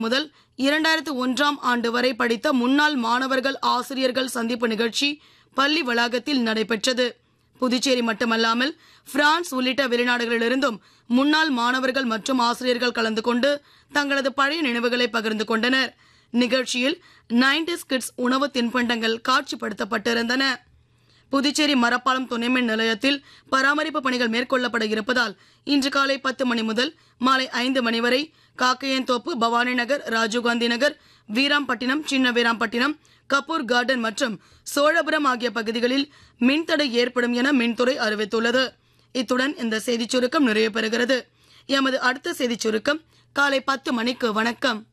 முதல் இரண்டாயிரத்து ஒன்றாம் ஆண்டு வரை படித்த முன்னாள் மாணவர்கள் ஆசிரியர்கள் சந்திப்பு நிகழ்ச்சி பள்ளி வளாகத்தில் நடைபெற்றது புதுச்சேரி மட்டுமல்லாமல் பிரான்ஸ் உள்ளிட்ட வெளிநாடுகளிலிருந்தும் முன்னாள் மாணவர்கள் மற்றும் ஆசிரியர்கள் கலந்து கொண்டு தங்களது பழைய நினைவுகளை பகிர்ந்து கொண்டனர் நிகழ்ச்சியில் 90s கிட்ஸ் உணவு தின்பண்டங்கள் காட்சிப்படுத்தப்பட்டிருந்தன புதுச்சேரி மரப்பாலம் துணைமின் நிலையத்தில் பராமரிப்பு பணிகள் மேற்கொள்ளப்பட இருப்பதால் இன்று காலை பத்து மணி முதல் மாலை ஐந்து மணி வரை காக்கையன்தோப்பு பவானி நகர் ராஜீவ்காந்தி நகர் வீராம்பட்டினம் சின்ன வீராம்பட்டினம் கபூர் கார்டன் மற்றும் சோழபுரம் ஆகிய பகுதிகளில் மின்தடை ஏற்படும் என மின்துறை அறிவித்துள்ளது இத்துடன் இந்த செய்திச் சுருக்கம் நிறைவு பெறுகிறது எமது அடுத்த செய்திச் சுருக்கம் காலை பத்து மணிக்கு வணக்கம்